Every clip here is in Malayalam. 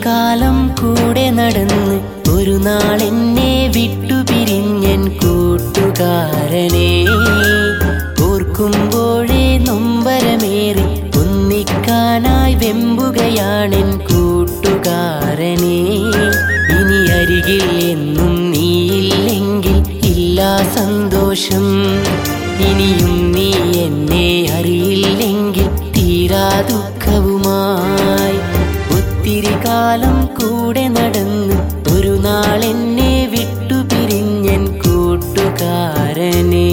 കാലം കൂടെ നടന്ന് ഒരു നാൾ എന്നെ വിട്ടുപിരിഞ്ഞൻ കൂട്ടുകാരനെ ഓർക്കുമ്പോഴേ നൊമ്പരമേറി ഒന്നിക്കാനായി വെമ്പുകയാണെൻ കൂട്ടുകാരനെ ഇനി അരികിൽ എന്നും നീയില്ലെങ്കിൽ ഇല്ല സന്തോഷം ഇനിയും നീ എന്നെ അറിയില്ലെങ്കിൽ തീരാ ദുഃഖവുമായി ഒത്തിരി കാലം കൂടെ നടന്ന് ഒരു നാൾ എന്നെ വിട്ടുപിരിഞ്ഞൻ കൂട്ടുകാരനെ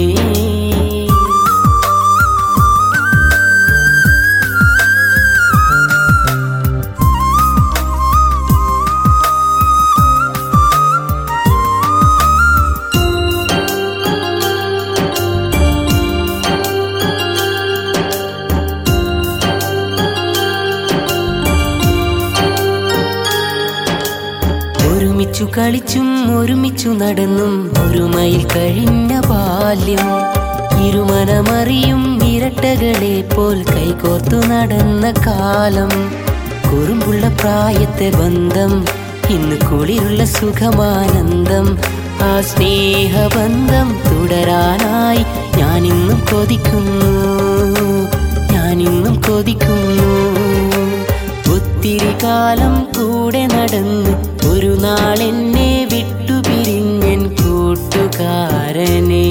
ഒരുമിച്ചു കളിച്ചും ഒരുമിച്ചു നടന്നും ഒരുമയിൽ കഴിഞ്ഞ ബാല്യം ഇരുമനമറിയും ഇരട്ടകളെ പോൽ കൈകോർത്തു നടന്ന കാലം കുറുമ്പുള്ള പ്രായത്തെ ബന്ധം ഇന്ന് കുളിരുള്ള സുഖമാനന്ദം ആ സ്നേഹബന്ധം തുടരാനായി ഞാനിന്നും കൊതിക്കുന്നു ഞാനിന്നും കൊതിക്കുന്നു ഒത്തിരി കാലം കൂടെ നടന്ന് ഒരു നാൾ എന്നെ വിട്ടുപിരിഞ്ഞൻ കൂട്ടുകാരനെ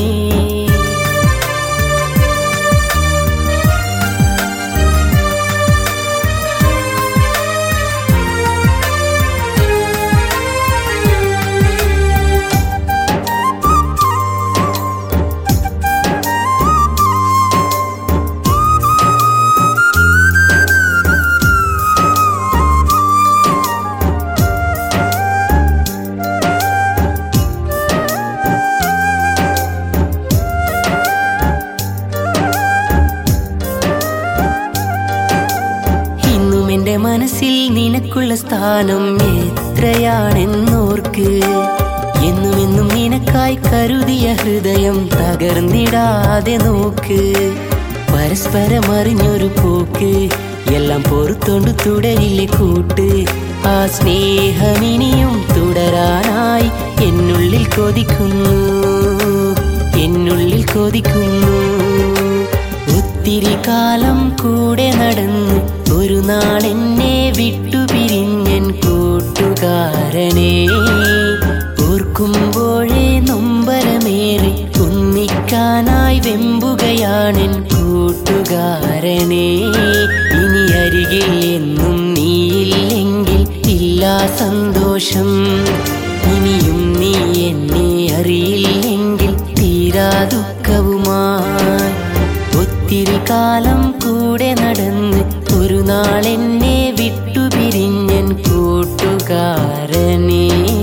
ഇന്നും എന്റെ മനസ്സിൽ നിനക്കുള്ള സ്ഥാനം എത്രയാണെന്നോർക്ക് എന്നും എന്നും നിനക്കായി കരുതിയ ഹൃദയം തകർന്നിടാതെ നോക്ക് പരസ്പരം അറിഞ്ഞൊരു പോക്ക് എല്ലാം പൊറുത്തോണ്ട് തുടരിലെ കൂട്ട് ആ സ്നേഹമിനിയും തുടരാനായി എന്നുള്ളിൽ കൊതിക്കുന്നു എന്നുള്ളിൽ കൊതിക്കുന്നു ഒത്തിരി കാലം കൂടെ നടന്ന് ഒരു നാൾ എന്നെ വിട്ടുപിരിഞ്ഞൻ കൂട്ടുകാരനെ ഓർക്കുമ്പോഴേ നൊമ്പരമേറി ഒന്നിക്കാനായി വെമ്പുകയാണെൻ കൂട്ടുകാരനെ ഇനി അരികിൽ എന്നും നീയില്ലെങ്കിൽ ഇല്ല സന്തോഷം ഇനിയും നീ എന്നെ അറിയില്ലെങ്കിൽ തീരാ ദുഃഖവുമായി ഒത്തിരി കാലം കൂടെ നടന്ന് ഒരു നാൾ എന്നെ വിട്ടുപിരിഞ്ഞൻ കൂട്ടുകാരനെ